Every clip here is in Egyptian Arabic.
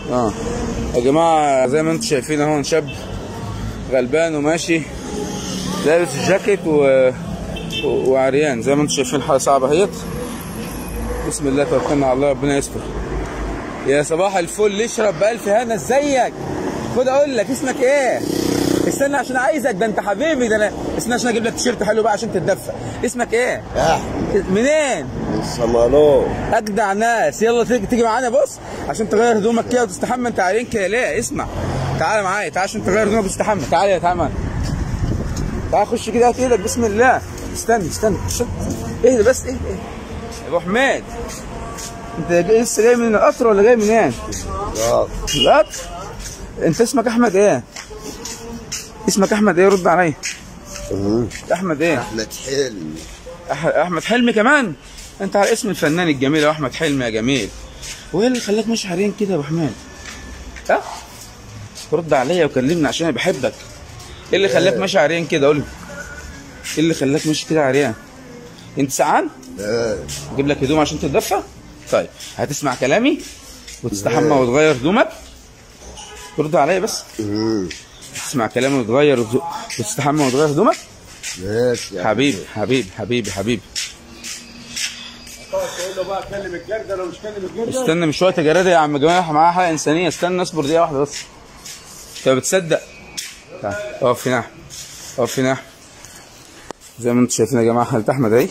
اه يا جماعه زي ما انتم شايفين اهو شاب غلبان وماشي لابس الجاكيت و... و... وعريان زي ما انتم شايفين حاجه صعبه اهيت بسم الله توكلنا على الله ربنا يستر يا صباح الفل اشرب بألف هنا ازيك خد اقول لك اسمك ايه استنى عشان عايزك ده انت حبيبي ده انا استنى عشان اجيب لك تيشيرت حلو بقى عشان تتدفى اسمك ايه احمد منين الصمالو اجدع ناس يلا تيجي تيجي معانا بص عشان تغير هدومك كده وتستحمى انت عريان كده ليه اسمع تعالى معايا تعالى عشان تغير هدومك وتستحمى تعالى تعالى معايا تعالى خش كده هات ايدك بسم الله استنى استنى استنى اهدى بس اهدى اهدى يا ابو حماد انت جاي لسه جاي من القطر ولا جاي منين؟ اه القطر انت اسمك احمد ايه؟ اسمك احمد ايه رد عليا احمد ايه؟ احمد حلمي أح- احمد حلمي كمان انت على اسم الفنان الجميل يا احمد حلمي يا جميل وايه اللي خلاك ماشي عريان كده يا ابو حماد ها رد عليا وكلمني عشان انا بحبك ايه اللي خلاك ماشي عريان كده قول لي ايه اللي خلاك ماشي كده عريان انت سعان اه اجيب لك هدوم عشان تتدفى طيب هتسمع كلامي وتستحمى وتغير هدومك رد عليا بس أمم. تسمع كلامي وتغير وت- وتستحمى وتغير هدومك ماشي يا حبيبي حبيبي حبيبي حبيبي تقول له بقى كلم الجردل ومش كلم الجردل استنى مش وقت جرادة يا عم جماعة معاها حلقة إنسانية استنى اصبر دقيقة واحدة بس أنت بتصدق تعال اقف هنا اقف هنا زي ما انتم شايفين يا جماعة حالة أحمد أهي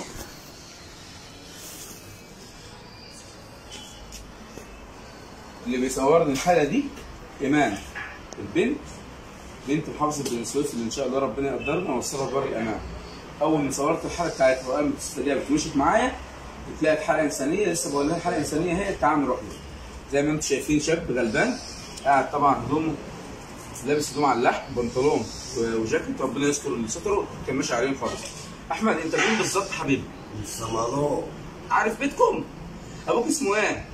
اللي بيصورني الحالة دي إيمان البنت بنت محافظة بني سويف اللي إن شاء الله ربنا يقدرنا ويوصلها بر الأمان أول ما صورت الحالة بتاعتها وقامت تستجاب مشيت معايا بتلاقي حالة إنسانية لسه بقول لها حالة إنسانية هي تعال نروح له زي ما انتم شايفين شاب غلبان قاعد طبعا هدومه لابس هدوم على اللحم بنطلون و- وجاكيت ربنا يستر اللي ستره كان ماشي عليهم خالص احمد انت مين بالظبط حبيبي الصمالو عارف بيتكم ابوك اسمه ايه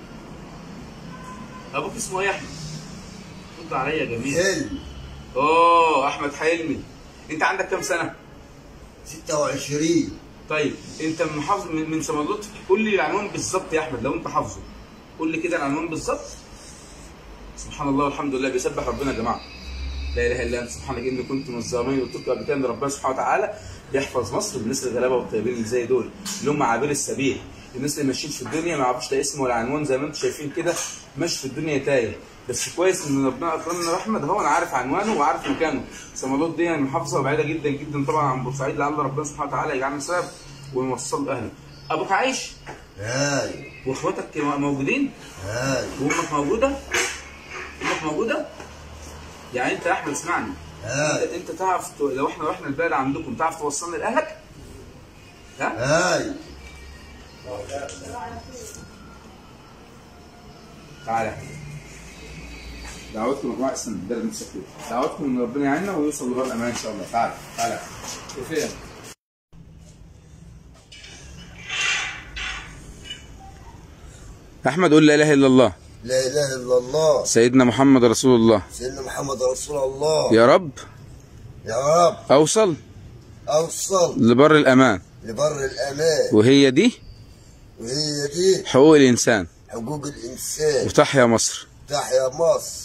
ابوك اسمه ايه يا احمد رد عليا يا جميل حلمي اوه احمد حلمي انت عندك كام سنه 26 طيب انت من محافظ من, من سمالوت قول لي العنوان بالظبط يا احمد لو انت حافظه قول لي كده العنوان بالظبط سبحان الله والحمد لله بيسبح ربنا يا جماعه لا اله الا انت سبحانك اني كنت من الظالمين وقلت قبل كده ان ربنا سبحانه وتعالى بيحفظ مصر بالناس الغلابه والطيبين اللي زي دول اللي هم عابر السبيل الناس اللي ماشيين في الدنيا ما يعرفوش لا اسم ولا عنوان زي ما انتم شايفين كده ماشي في الدنيا تايه بس كويس ان ربنا اكرمنا باحمد هو انا عارف عنوانه وعارف مكانه سمالوت دي محافظه بعيده جدا جدا طبعا عن بورسعيد لعل ربنا سبحانه وتعالى يجعلنا سبب ونوصل لاهله ابوك عايش هاي واخواتك موجودين هاي وامك موجوده امك موجوده يعني انت يا احمد اسمعني هاي انت تعرف ت- لو احنا رحنا البلد عندكم تعرف توصلنا لاهلك ها هاي تعالى دعوتكم يا جماعه استنى ده اللي متسكت دعوتكم ان ربنا يعيننا ويوصل لغايه الامان ان شاء الله تعالى تعالى فين احمد قول لا اله الا الله لا اله الا الله سيدنا محمد رسول الله سيدنا محمد رسول الله يا رب يا رب اوصل اوصل لبر الامان لبر الامان وهي دي وهي دي حقوق الانسان حقوق الانسان وتحيا مصر تحيا مصر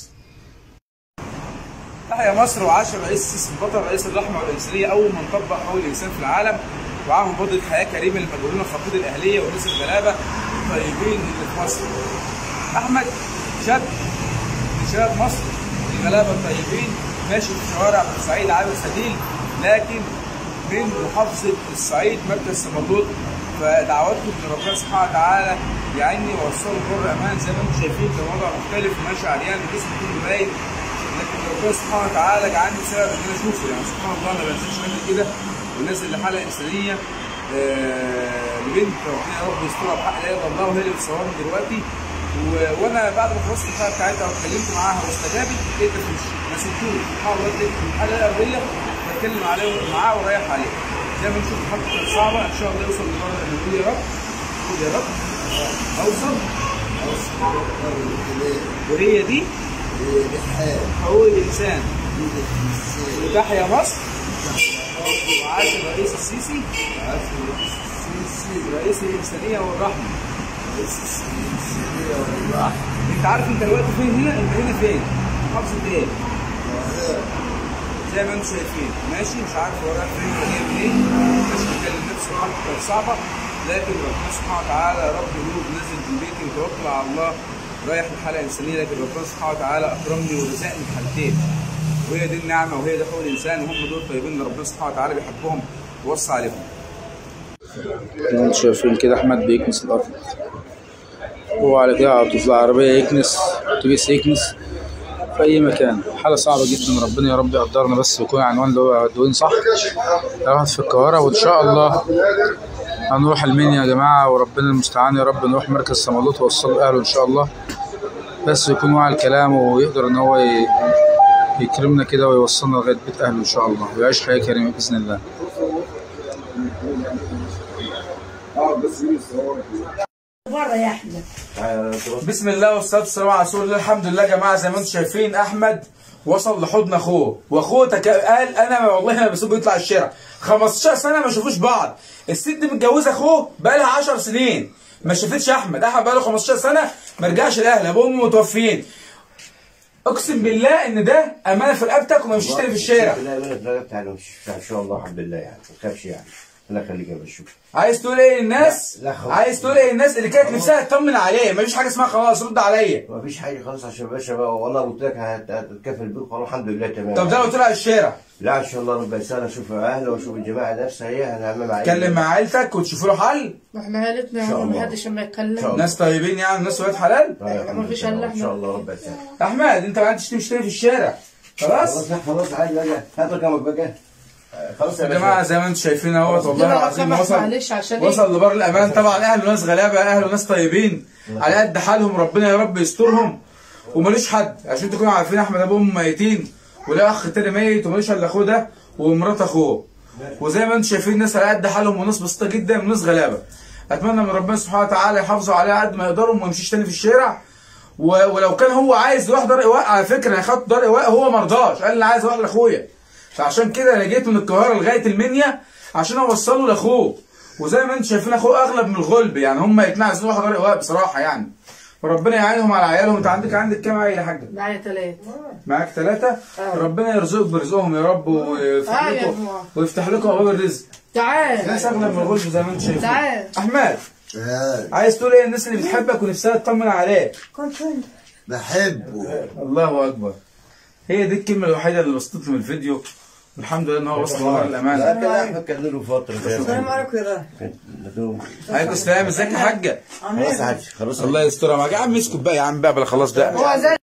تحيا مصر وعاش الرئيس السيسي البطل رئيس الرحمه والانسانيه اول من طبق حقوق الانسان في العالم وعام مبادره حياه كريمه للمجهولين الفقيد الاهليه والناس الغلابه الطيبين اللي في مصر. احمد شاب من شباب مصر الغلابه الطيبين ماشي في شوارع بورسعيد عابر سبيل لكن من محافظه الصعيد مركز سمردود فدعواتكم ان ربنا سبحانه وتعالى يعني وصلوا بر امان زي ما انتم شايفين ده وضع مختلف وماشي عريان وجسمه كله باين لكن ربنا سبحانه وتعالى جعلني سبب ان انا اشوفه يعني سبحان الله ما بنزلش مني كده ونازل لحلقه انسانيه آه، لبنت ربنا يا رب يسترها بحق لا يرضى الله وهي اللي بتصورني دلوقتي و- وانا بعد ما خلصت الحلقه بتاعتها واتكلمت معاها واستجابت لقيت مش ما سبتوش سبحان الله لقيت الحلقه الارضيه بتكلم عليه معاه ورايح عليه زي ما نشوف الحلقه كانت صعبه ان شاء الله يوصل لبره نقول يا رب قول يا رب اوصل اوصل وهي دي هي دي حال حقوق الانسان هي دي الانسان وتحيا مصر وعاش الرئيس السيسي عارف السيسي رئيس الانسانيه والرحمه السيسي والراحه انت عارف انت دلوقتي فين هنا انت هنا فين محافظه ايه زي ما انتم شايفين ماشي مش عارف هو رايح فين ولا جاي منين مش بيكلم نفسه حاجه كانت صعبه لكن ربنا سبحانه وتعالى يا رب نور نزل في بيتي وتوكل على الله رايح لحاله انسانيه لكن ربنا سبحانه وتعالى اكرمني ورزقني بحالتين وهي دي النعمه وهي ده حقوق الانسان وهم دول طيبين اللي ربنا سبحانه وتعالى بيحبهم ووصى عليهم زي ما انتم شايفين كده احمد بيكنس الارض هو على كده على طول في العربيه يكنس اتوبيس يكنس في اي مكان حاله صعبه جدا ربنا يا رب يقدرنا بس يكون عنوان اللي هو دوين صح راحت في القاهره وان شاء الله هنروح المنيا يا جماعه وربنا المستعان يا رب نروح مركز صمالوت ووصل اهله ان شاء الله بس يكون واعي الكلام ويقدر ان هو ي- يكرمنا كده ويوصلنا لغايه بيت اهله ان شاء الله ويعيش حياه كريمه باذن الله بره يا احمد بسم الله والصلاه والسلام على رسول الله الحمد لله يا جماعه زي ما انتم شايفين احمد وصل لحضن اخوه واخوه تك... قال انا ما- والله ما بسيبه يطلع الشارع 15 سنه ما شافوش بعض الست دي متجوزه اخوه بقى لها 10 سنين ما شافتش احمد احمد بقى له 15 سنه ما رجعش لاهله ابوه وامه متوفيين اقسم بالله ان ده امانه في رقبتك وما يمشيش تاني في الشارع لا لا لا تعالى مش ان شاء الله الحمد لله يعني ما تخافش يعني الله يخليك يا باشا عايز تقول ايه للناس لا، لا خلاص. عايز تقول ايه للناس اللي كانت نفسها تطمن عليه مفيش حاجه اسمها خلاص رد عليا ما فيش حاجه خالص عشان يا باشا بقى والله قلت لك هت- هتتكفل بيك خلاص الحمد لله تمام طب ده لو طلع الشارع لا ان شاء الله ربنا يسهل اشوف اهله واشوف الجماعه نفسها هي هنعمل مع اتكلم مع عيلتك وتشوفوا له حل احنا عيلتنا إن شاء هو الله. محدش اما إن شاء يتكلم الله. ناس طيبين يعني ناس ولاد حلال ما فيش الا ان احنا شاء الله ربنا يسهل احمد انت ما عادش تمشي تاني في الشارع خلاص خلاص لا خلاص عادي بقى هات رقمك بقى آه، خلاص يا يا جماعه باشا زي ما انتم شايفين اهوت والله ربنا العظيم يرحمك، وصل معلش عشان إيه؟ وصل لبر الامان طبعا اهله ناس غلابه اهله ناس طيبين على قد حالهم ربنا يا رب يسترهم وماليش حد عشان تكونوا عارفين احمد ابوهم ميتين ولا اخ تاني ميت وماليش الا اخوه ده ومرات اخوه وزي ما انتم شايفين ناس على قد حالهم وناس بسيطه جدا وناس غلابه اتمنى من ربنا سبحانه وتعالى يحافظوا عليه قد ما يقدروا وما يمشيش تاني في الشارع و- ولو كان هو عايز يروح دار ايواء على فكره انا خدت دار ايواء هو ما رضاش قال لي انا عايز اروح لاخويا فعشان كده انا جيت من القاهره لغايه المنيا عشان اوصله لاخوه وزي ما انتم شايفين اخوه اغلب من الغلب يعني هم الاثنين عايزين يروحوا دار ايواء بصراحه يعني فربنا يعينهم على عيالهم انت عندك عندك كام عيل يا حاجه؟ معايا ثلاثة معاك ثلاثة ربنا يرزقك برزقهم يا رب ويفتح آه يا لكم جماعة. ويفتح لكم ابواب الرزق تعال ناس اغلب من الغلب زي ما انتم شايفين تعال. احمد تعال عايز تقول ايه الناس اللي بتحبك ونفسها تطمن عليك بحبه الله اكبر هي دي الكلمه الوحيده اللي وصلت له من الفيديو والحمد لله ان هو وصل لبر لا الامانه كان احمد كان له فتره السلام عليكم يا عليكم السلام ازيك يا حاجه خلاص يا حاج خلاص الله يسترها معاك يا عم اسكت بقى يا عم بقى بلا خلاص بقى هو زي